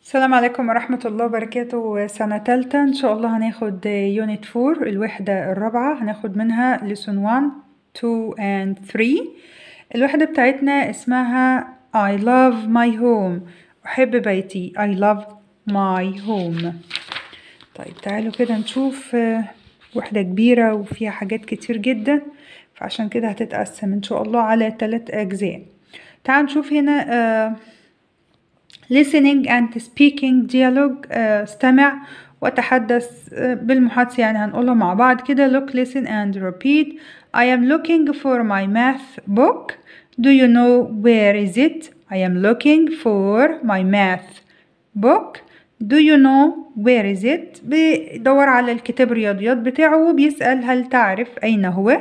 السلام عليكم ورحمة الله وبركاته سنة تالتة إن شاء الله هناخد يونت فور الوحدة الرابعة هناخد منها lesson 1 2 and 3 الوحدة بتاعتنا اسمها I love my home أحب بيتي I love my home طيب تعالوا كده نشوف آه، وحدة كبيرة وفيها حاجات كتير جدا فعشان كده هتتقسم إن شاء الله على تلات أجزاء تعالوا نشوف هنا آه listening and speaking dialogue آه، استمع وتحدث آه، بالمحادثة يعني هنقولها مع بعض كده look listen and repeat I am looking for my math book do you know where is it I am looking for my math book do you know where is it بيدور على الكتاب الرياضيات بتاعه وبيسأل هل تعرف أين هو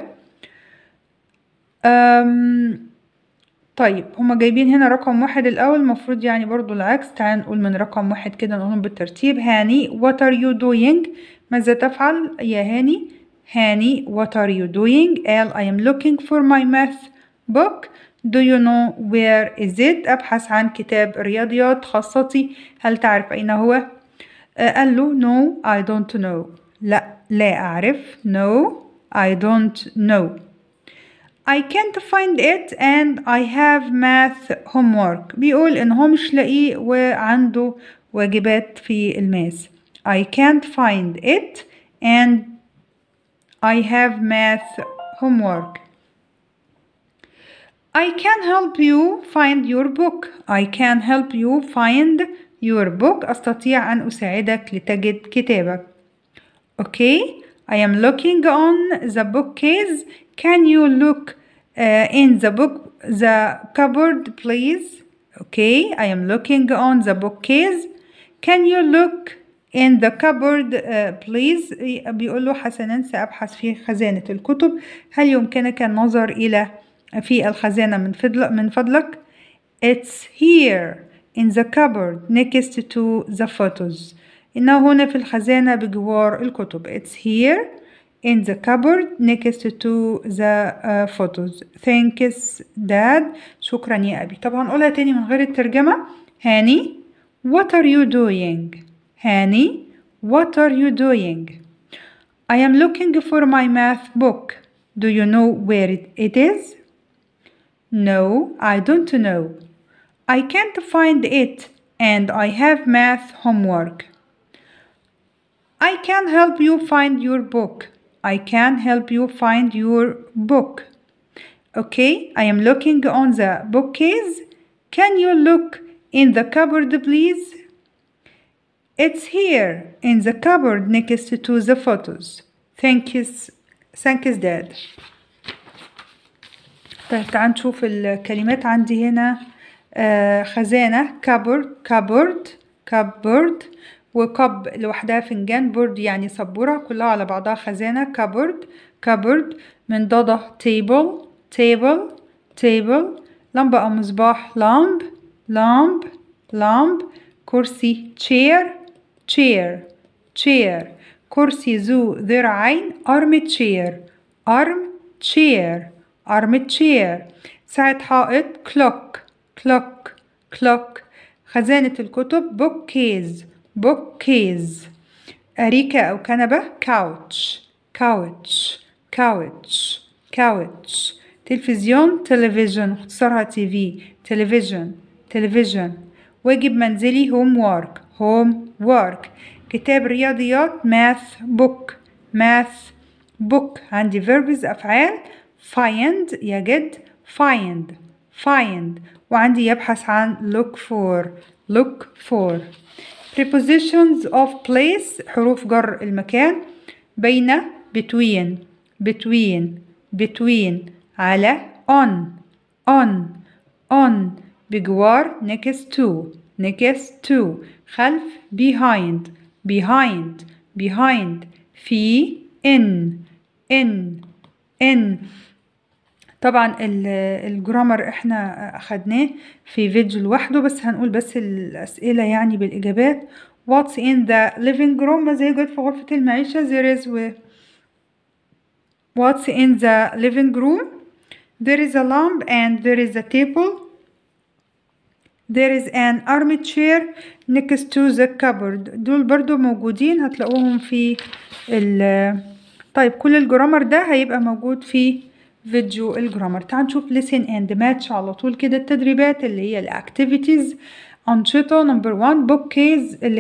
أم طيب هما جايبين هنا رقم واحد الأول المفروض يعني برضو العكس تعال نقول من رقم واحد كده نقولهم بالترتيب هاني what are you doing ماذا تفعل يا هاني هاني what are you doing قال I am looking for my math book do you know where is it أبحث عن كتاب رياضيات خاصتي هل تعرف أين هو آه، قال له no I don't know لا لا أعرف no I don't know I can't find it and I have math homework بيقول إن هو مش لاقيه وعنده واجبات في الماس I can't find it and I have math homework I can help you find your book I can help you find your book أستطيع أن أساعدك لتجد كتابك Okay, I am looking on the bookcase. Can you look uh, in the book, the cupboard, please? Okay, I am looking on the bookcase. Can you look in the cupboard, uh, please? بيقول له حسنا سأبحث في خزانة الكتب. هل يمكنك النظر إلى في الخزانة من فضلك من فضلك؟ It's here in the cupboard next to the photos. إنه هنا في الخزانة بجوار الكتب. It's here in the cupboard next to the uh, photos. Thanks dad. شكرا يا أبي. طب هنقولها تاني من غير الترجمة. هاني what are you doing? هاني what are you doing? I am looking for my math book. Do you know where it, it is? No, I don't know. I can't find it and I have math homework. I can help you find your book. I can help you find your book. Okay, I am looking on the bookcase. Can you look in the cupboard, please? It's here in the cupboard next to the photos. Thank you, thank you, Dad. طيب تعال نشوف الكلمات عندي هنا آه خزانة cupboard cupboard cupboard وكب لوحدها فنجان بورد يعني سبورة كلها على بعضها خزانة cupboard cupboard من ضده table table table لمبة أو مصباح lamp lamp lamp كرسي chair chair chair كرسي ذو ذراعين arm chair arm chair arm chair ساعة حائط clock clock clock خزانة الكتب bookcase bookcase أريكة أو كنبة couch couch couch couch تلفزيون television اختصارها تي في television television واجب منزلي homework homework كتاب رياضيات math book math book عندي verbs أفعال find يجد find find وعندي يبحث عن look for look for prepositions of place حروف جر المكان بين between between between على on on on بجوار next to next to خلف behind behind behind في in in in طبعا ال- الجرامر احنا اخدناه في فيديو لوحده بس هنقول بس الاسئله يعني بالاجابات what's in the living room ماذا يوجد في غرفه المعيشه there is و what's in the living room there is a lamp and there is a table there is an armchair next to the cupboard دول برضو موجودين هتلاقوهم في ال طيب كل الجرامر ده هيبقى موجود في فيديو الجرامر تعال نشوف listen and match على طول كده التدريبات اللي هي الاكتيفيتيز أنشطة نمبر 1 بوك كيز اللي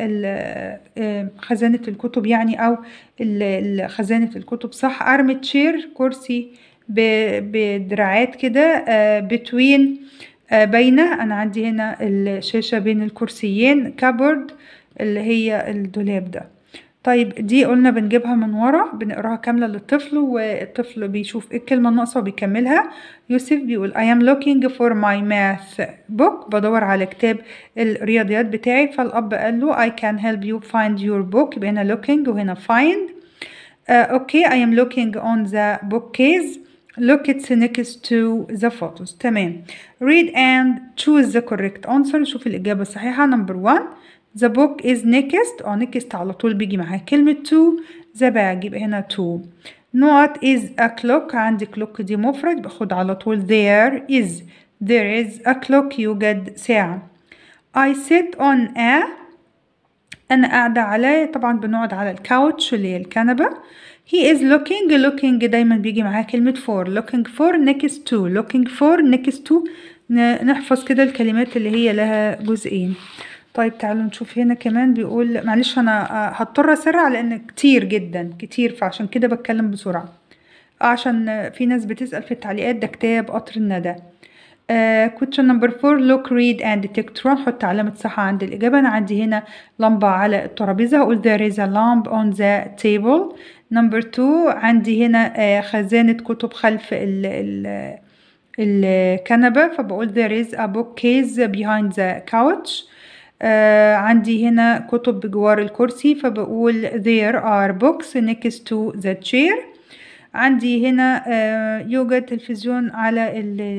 هي خزانة الكتب يعني أو خزانة الكتب صح أرم تشير كرسي بدراعات كده بتوين بينه أنا عندي هنا الشاشة بين الكرسيين كابورد اللي هي الدولاب ده طيب دي قلنا بنجيبها من ورا بنقراها كاملة للطفل والطفل بيشوف ايه الكلمة الناقصة وبيكملها يوسف بيقول I am looking for my math book بدور على كتاب الرياضيات بتاعي فالأب قال له I can help you find your book يبقى هنا looking وهنا find اوكي uh, okay, I am looking on the bookcase look it's next to the photos تمام read and choose the correct answer شوف الإجابة الصحيحة number one The book is next اه next على طول بيجي معاها كلمة to the bag يبقى هنا to not is a clock عندي clock دي مفرد باخد على طول there is there is a clock يوجد ساعة I sit on a أنا قاعدة على طبعا بنقعد على الكاوتش اللي هي الكنبة he is looking looking دايما بيجي معاها كلمة for looking for next to looking for next to نحفظ كده الكلمات اللي هي لها جزئين طيب تعالوا نشوف هنا كمان بيقول معلش انا هضطر اسرع لان كتير جدا كتير فعشان كده بتكلم بسرعه عشان في ناس بتسال في التعليقات ده كتاب قطر الندى Uh, question number four look read and detect حط علامة صح عند الإجابة أنا عندي هنا لمبة على الترابيزة هقول there is a lamp on the table number two عندي هنا uh, خزانة كتب خلف ال ال الكنبة فبقول there is a bookcase behind the couch آه عندي هنا كتب بجوار الكرسي فبقول there are books next to the chair عندي هنا آه يوجد تلفزيون على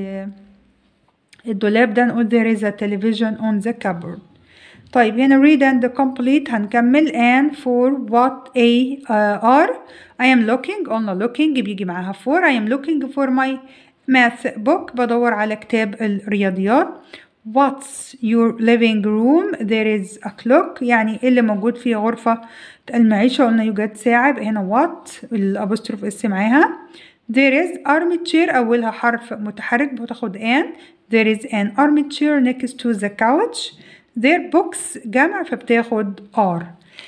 الدولاب ده نقول there is a television on the cupboard طيب هنا read and complete هنكمل and for what a uh, are I am looking قلنا looking بيجي معاها for I am looking for my math book بدور على كتاب الرياضيات What's your living room? There is a clock يعني ايه اللي موجود في غرفة المعيشة قلنا يوجد ساعة يبقى هنا what الابوستروف اس معاها There is armchair أولها حرف متحرك بتاخد an There is an armchair next to the couch Their books جمع فبتاخد are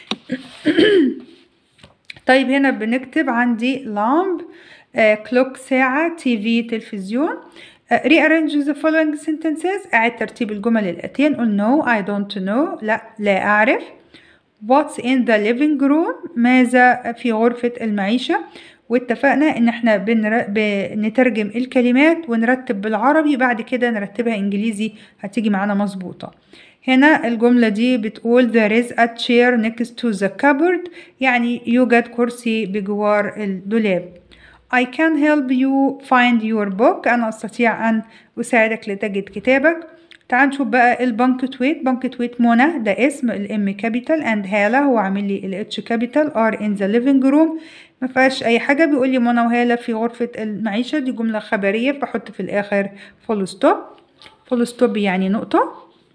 طيب هنا بنكتب عندي lamp كلوك ساعة تي في تلفزيون rearrange the following sentences أعد ترتيب الجمل الآتية نقول no I don't know لا لا أعرف what's in the living room ماذا في غرفة المعيشة واتفقنا ان احنا بنر... بنترجم الكلمات ونرتب بالعربي بعد كده نرتبها انجليزي هتيجي معانا مظبوطة هنا الجملة دي بتقول there is a chair next to the cupboard يعني يوجد كرسي بجوار الدولاب I can help you find your book أنا أستطيع أن أساعدك لتجد كتابك تعال نشوف بقى البنكتويت بنكتويت منى ده اسم الام كابيتال اند هالة هو عامل لي الاتش كابيتال ار ان ذا ليفينج روم ما فيهاش اي حاجه بيقول لي منى وهالة في غرفه المعيشه دي جمله خبريه بحط في الاخر فول ستوب فول ستوب يعني نقطه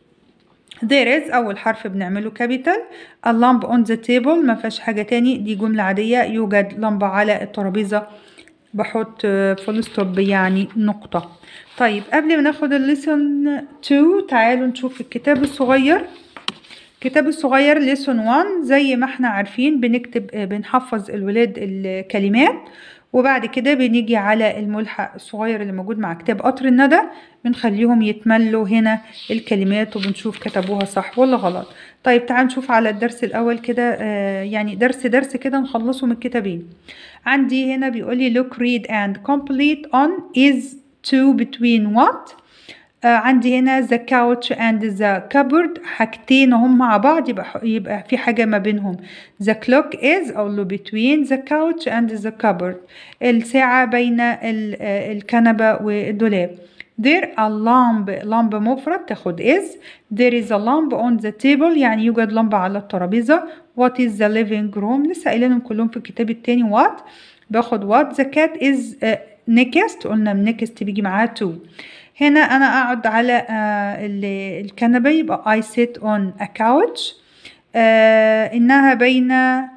there is أول حرف بنعمله كابيتال a lamp on the table ما فيهاش حاجة تاني دي جملة عادية يوجد لمبة على الترابيزة بحط فول ستوب يعني نقطة طيب قبل ما ناخد الليسون 2 تعالوا نشوف الكتاب الصغير الكتاب الصغير ليسون 1 زي ما احنا عارفين بنكتب بنحفظ الولاد الكلمات وبعد كده بنيجي على الملحق الصغير اللي موجود مع كتاب قطر الندى بنخليهم يتملوا هنا الكلمات وبنشوف كتبوها صح ولا غلط طيب تعال نشوف على الدرس الأول كده آه يعني درس درس كده نخلصه من الكتابين عندي هنا بيقولي look read and complete on is to between what آه عندي هنا the couch and the cupboard حاجتين هم مع بعض يبقى يبقى في حاجة ما بينهم the clock is أقول له between the couch and the cupboard الساعة بين الكنبة والدولاب there a lamp lamp مفرد تاخد is there is a lamp on the table يعني يوجد لمبة على الترابيزة what is the living room لسه قايلينهم كلهم في الكتاب التاني what باخد what the cat is uh, next قلنا next بيجي معاها to هنا أنا أقعد على آه ال- الكنبة يبقى I sit on a couch آه إنها بين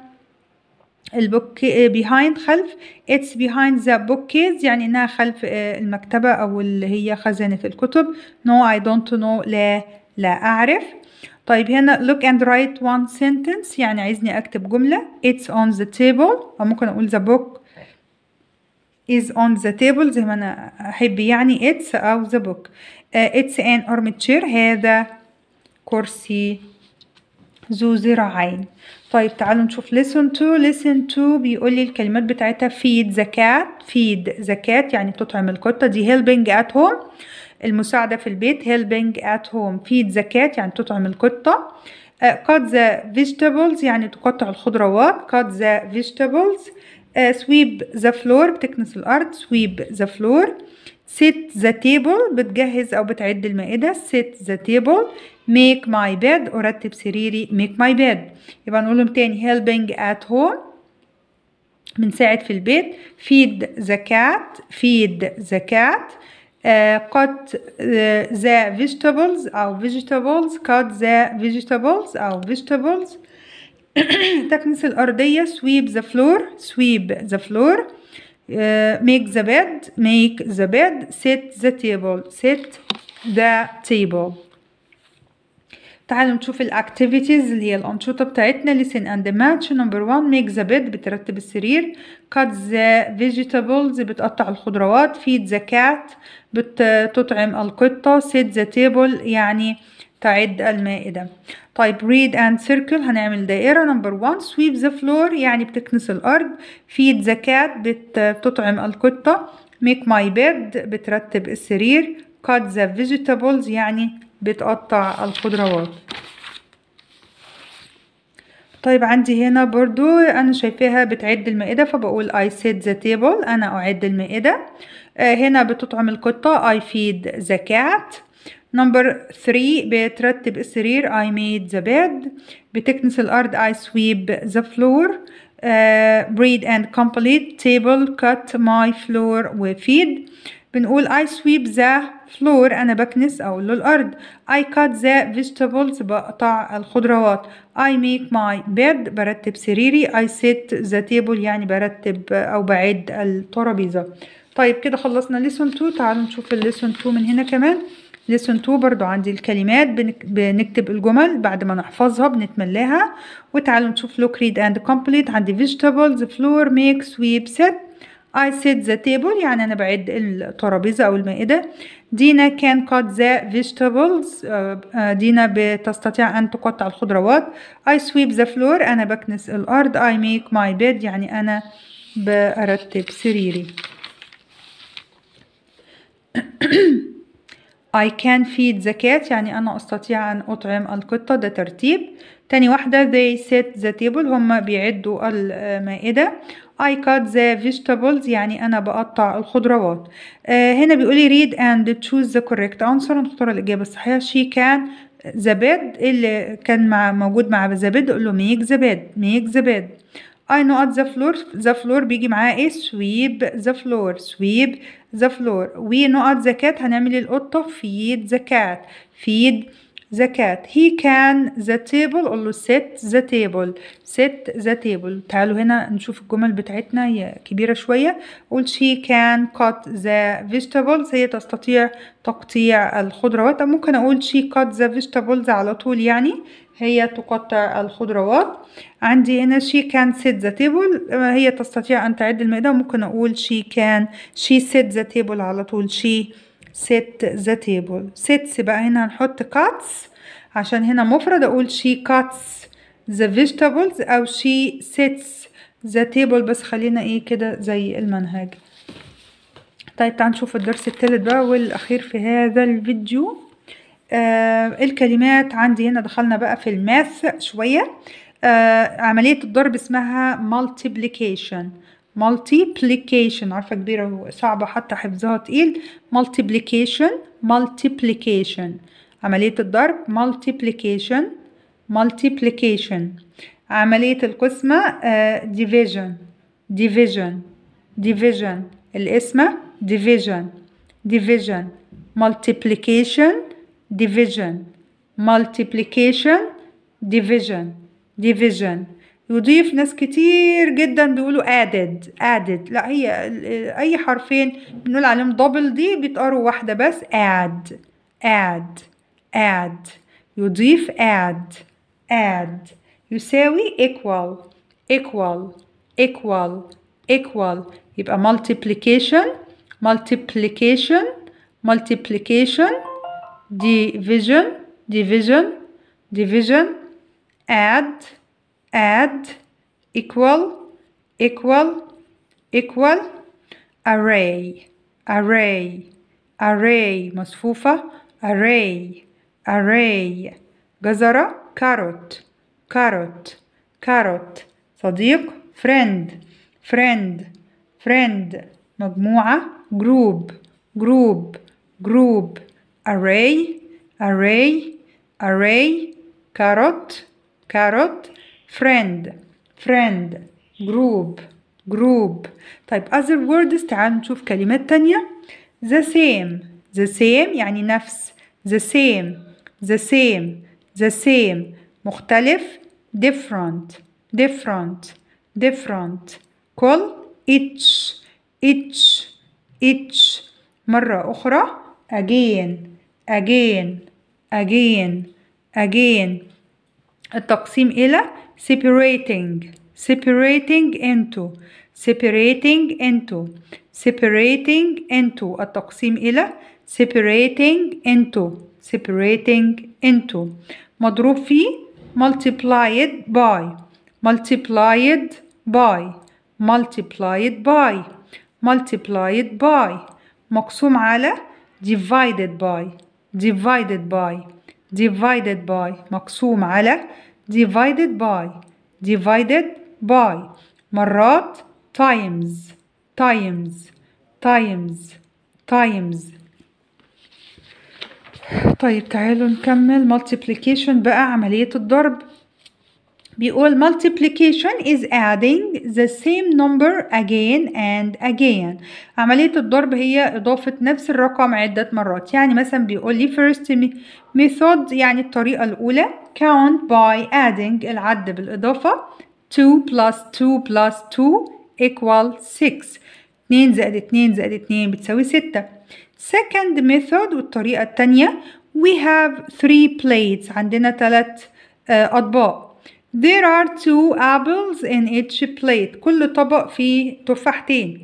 البوك behind خلف it's behind the bookcase يعني إنها خلف آه المكتبة أو اللي هي خزانة الكتب no I don't know لا لا أعرف طيب هنا look and write one sentence يعني عايزني أكتب جملة it's on the table أو ممكن أقول the book is on the table زي ما أنا أحب يعني it's أو the book uh, it's an armchair هذا كرسي ذو ذراعين طيب تعالوا نشوف listen to listen to بيقول لي الكلمات بتاعتها feed the cat feed the cat يعني تطعم القطة دي helping at home المساعدة في البيت helping at home feed the cat يعني تطعم القطة uh, cut the vegetables يعني تقطع الخضروات cut the vegetables uh, sweep the floor بتكنس الأرض sweep the floor set the table بتجهز أو بتعد المائدة set the table make my bed أرتب سريري make my bed يبقى نقولهم تاني helping at home بنساعد في البيت feed the cat feed the cat uh, cut uh, the vegetables أو vegetables cut the vegetables أو vegetables تكنس الأرضية sweep the floor sweep the floor uh, make the bed make the bed set the table set the table تعالوا نشوف الاكتيفيتيز اللي هي الأنشطة بتاعتنا listen and match number one make the bed بترتب السرير cut the vegetables بتقطع الخضروات feed the cat بتطعم القطة set the table يعني تعد المائدة طيب read and circle هنعمل دائرة number one sweep the floor يعني بتكنس الأرض feed the cat بتطعم القطة make my bed بترتب السرير cut the vegetables يعني بتقطع الخضروات طيب عندي هنا برضو أنا شايفاها بتعد المائدة فبقول I set the table أنا أعد المائدة آه هنا بتطعم القطة I feed the cat نمبر 3 بترتب السرير I made the bed بتكنس الأرض I sweep the floor uh, breed and complete table cut my floor وفيد بنقول I sweep the floor أنا بكنس أو الأرض I cut the vegetables بقطع الخضروات I make my bed برتب سريري I set the table يعني برتب أو بعد الترابيزة طيب كده خلصنا lesson 2 تعالوا نشوف ال lesson 2 من هنا كمان lesson 2 برضو عندي الكلمات بنك... بنكتب الجمل بعد ما نحفظها بنتملاها وتعالوا نشوف look read and complete عندي vegetables floor make sweep set I set the table يعني أنا بعد الترابيزة أو المائدة دينا can cut the vegetables دينا بتستطيع أن تقطع الخضروات I sweep the floor أنا بكنس الأرض I make my bed يعني أنا برتب سريري I can feed the cat يعني أنا أستطيع أن أطعم القطة ده ترتيب تاني واحدة they set the table هم بيعدوا المائدة I cut the vegetables يعني أنا بقطع الخضروات آه هنا بيقولي read and choose the correct answer نختار الإجابة الصحيحة she can the bed اللي كان مع موجود مع the bed أقول له make the bed make the bed I know at the floor the floor بيجي معاه ايه sweep the floor sweep the floor we know at the cat هنعمل القطة feed the cat feed the cat he can the table قول له set the table set the table تعالوا هنا نشوف الجمل بتاعتنا هي كبيرة شوية قول she can cut the vegetables هي تستطيع تقطيع الخضروات أو ممكن أقول she cut the vegetables على طول يعني هي تقطع الخضروات عندي هنا she can set the table هي تستطيع أن تعد المائدة ممكن أقول she can she set the table على طول she set the table sets بقى هنا هنحط cuts عشان هنا مفرد أقول she cuts the vegetables أو she sets the table بس خلينا إيه كده زي المنهج طيب تعال نشوف الدرس التالت بقى والأخير في هذا الفيديو آه الكلمات عندي هنا دخلنا بقى في الماث شوية آه عملية الضرب اسمها multiplication multiplication عارفة كبيرة وصعبة حتى حفظها تقيل multiplication multiplication عملية الضرب multiplication multiplication عملية القسمة آه division division division القسمة division division multiplication division multiplication division division يضيف ناس كتير جدا بيقولوا added added لا هي اي حرفين بنقول عليهم دبل دي بيتقروا واحدة بس add add add يضيف add add يساوي equal equal equal equal يبقى multiplication multiplication multiplication division division division add add equal equal equal array array array مصفوفة array array جزرة carrot carrot carrot صديق friend friend friend مجموعة group group group array array array carrot carrot friend friend group group طيب other words تعالوا نشوف كلمات تانية the same the same يعني نفس the same the same the same مختلف different different different كل each each each مرة أخرى again again again again التقسيم إلى separating separating into separating into separating into التقسيم إلى separating into separating into مضروب في multiplied by multiplied by multiplied by multiplied by مقسوم على divided by divided by divided by مقسوم على divided by divided by مرات times times times times طيب تعالوا نكمل multiplication بقى عملية الضرب بيقول multiplication is adding the same number again and again عملية الضرب هي إضافة نفس الرقم عدة مرات يعني مثلا بيقول لي first method يعني الطريقة الأولى count by adding العد بالإضافة 2 plus 2 plus 2 equal 6 2 زائد 2 زائد 2 بتساوي 6 second method والطريقة التانية we have three plates عندنا ثلاث أطباق There are two apples in each plate. كل طبق فيه تفاحتين.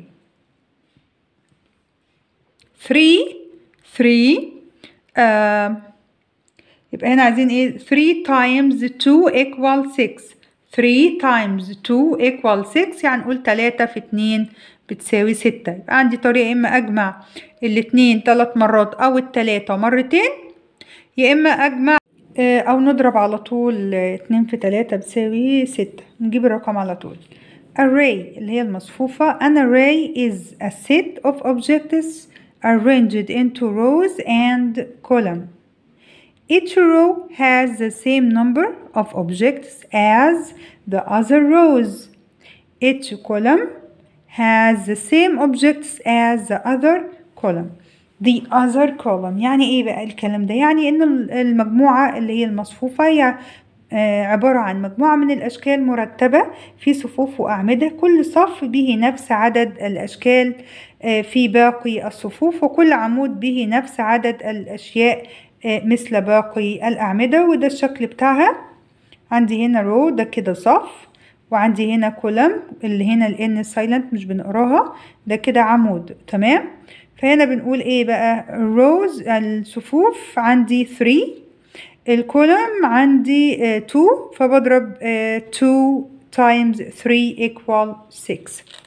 Three, three. Uh, يبقى هنا عايزين ايه؟ 3 times 2 equal 6. 3 times 2 equal 6 يعني نقول 3 في 2 بتساوي 6. يبقى عندي طريقة يا إما أجمع الاتنين تلات مرات أو التلاتة مرتين يا إما أجمع أو نضرب على طول اتنين في تلاتة بتساوي ستة نجيب الرقم على طول array اللي هي المصفوفة an array is a set of objects arranged into rows and column each row has the same number of objects as the other rows each column has the same objects as the other column the other column يعني ايه بقى الكلام ده يعني ان المجموعة اللي هي المصفوفة هي عبارة عن مجموعة من الأشكال مرتبة في صفوف وأعمدة كل صف به نفس عدد الأشكال في باقي الصفوف وكل عمود به نفس عدد الأشياء مثل باقي الأعمدة وده الشكل بتاعها عندي هنا رو ده كده صف وعندي هنا كولم اللي هنا الان سايلنت مش بنقراها ده كده عمود تمام فهنا بنقول ايه بقى الروز الصفوف عندي 3 الكولم عندي 2 uh, فبضرب 2 uh, times 3 equal 6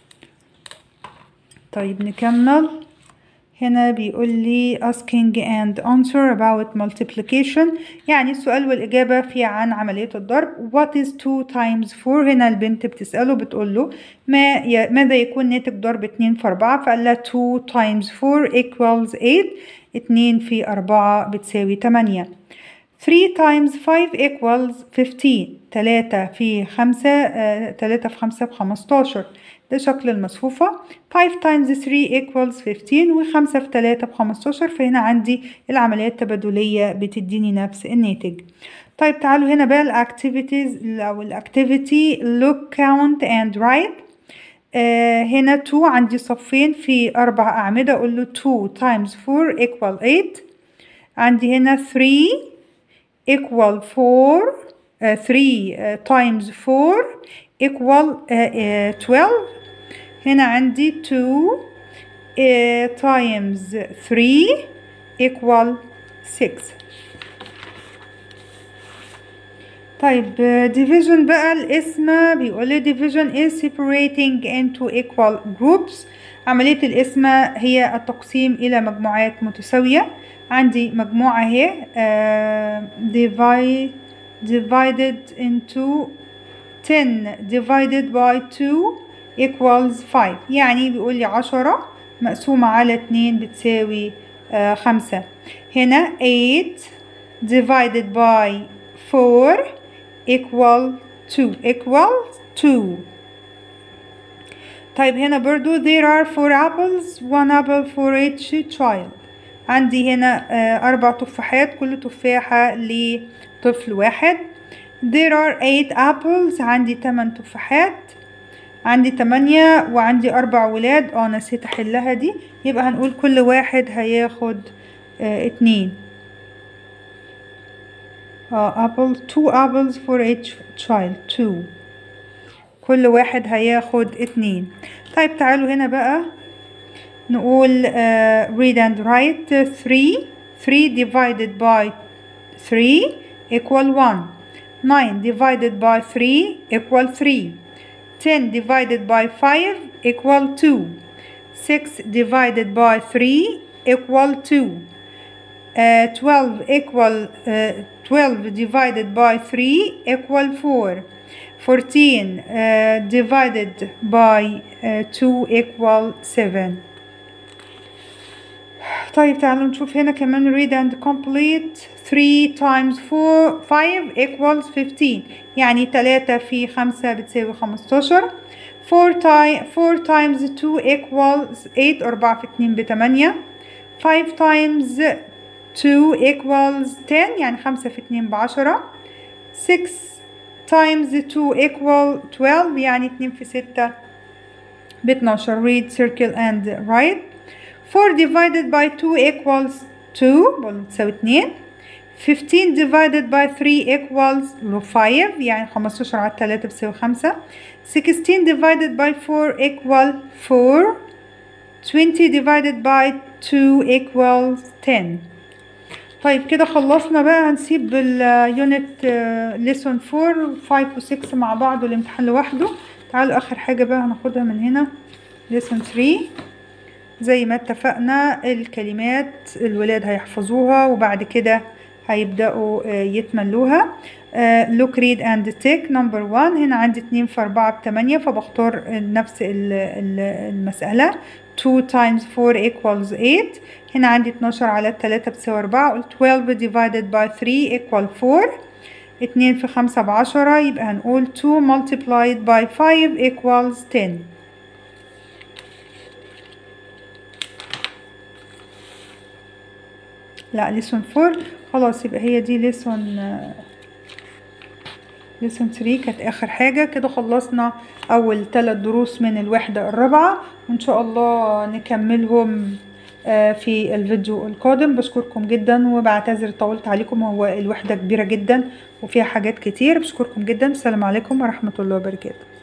طيب نكمل هنا بيقول لي asking and answer about multiplication يعني السؤال والإجابة في عن عملية الضرب what is 2 times 4 هنا البنت بتسأله بتقول له ما ي... ماذا يكون ناتج ضرب 2 في 4 فقال لها 2 times 4 equals 8 2 في 4 بتساوي 8 3 times 5 equals 15 3 في 5 3 في 5 ب 15 ده شكل المصفوفة 5 times 3 equals 15 وخمسة في تلاتة بخمستاشر فهنا عندي العمليات التبادلية بتديني نفس الناتج طيب تعالوا هنا بقى الاكتيفيتيز او الاكتيفيتي look count and write آه هنا 2 عندي صفين في أربع أعمدة أقول له 2 times 4 equal 8 عندي هنا 3 equal 4 uh, 3 uh, times 4 equal uh, uh, 12 هنا عندي 2 uh, times 3 equal 6 طيب division بقى القسمة بيقول لي division is separating into equal groups عملية القسمة هي التقسيم إلى مجموعات متساوية عندي مجموعة اهي uh, divide divided into 10 divided by 2 equals 5 يعني بيقول لي عشرة مقسومة على اتنين بتساوي uh, خمسة هنا 8 divided by 4 equal 2 equal 2 طيب هنا برضو there are 4 apples one apple for each child عندي هنا أربع تفاحات كل تفاحة لطفل واحد there are eight apples عندي تمن تفاحات عندي تمانية وعندي أربع ولاد اه نسيت أحلها دي يبقى هنقول كل واحد هياخد اه اتنين اه apple two apples for each child two كل واحد هياخد اتنين طيب تعالوا هنا بقى نقول uh, read and write 3 3 divided by 3 equal 1 9 divided by 3 equal 3 10 divided by 5 equal 2 6 divided by 3 equal 2 uh, 12 equal uh, 12 divided by 3 equal 4 14 uh, divided by uh, 2 equal 7 طيب تعالوا نشوف هنا كمان read and complete 3 times 4 5 equals 15 يعني 3 في 5 بتساوي 15 4 time 4 times 2 equals 8 4 في 2 ب 8 5 times 2 equals 10 يعني 5 في 2 ب 10 6 times 2 equal 12 يعني 2 في 6 ب 12 read circle and write 4 divided by 2 equals 2 بتساوي 2 15 divided by 3 equals 5 يعني 15 على 3 بتساوي 5 16 divided by 4 equal 4 20 divided by 2 equals 10 طيب كده خلصنا بقى هنسيب اليونت ليسون 4 5 و 6 مع بعض والامتحان لوحده تعالوا اخر حاجة بقى هناخدها من هنا ليسون 3 زي ما اتفقنا الكلمات الولاد هيحفظوها وبعد كده هيبدأوا يتملوها look read and take number one هنا عندي اتنين في أربعة بتمانية فبختار نفس المسألة 2 times 4 equals 8 هنا عندي 12 على 3 بتساوي 4 قلت 12 divided by 3 equal 4 اتنين في خمسة بعشرة يبقى هنقول 2 multiplied by 5 equals 10 لا ليسون فور خلاص يبقى هي دي ليسون ليسون 3 كانت اخر حاجة كده خلصنا اول ثلاث دروس من الوحدة الرابعة وان شاء الله نكملهم في الفيديو القادم بشكركم جدا وبعتذر طولت عليكم هو الوحدة كبيرة جدا وفيها حاجات كتير بشكركم جدا السلام عليكم ورحمة الله وبركاته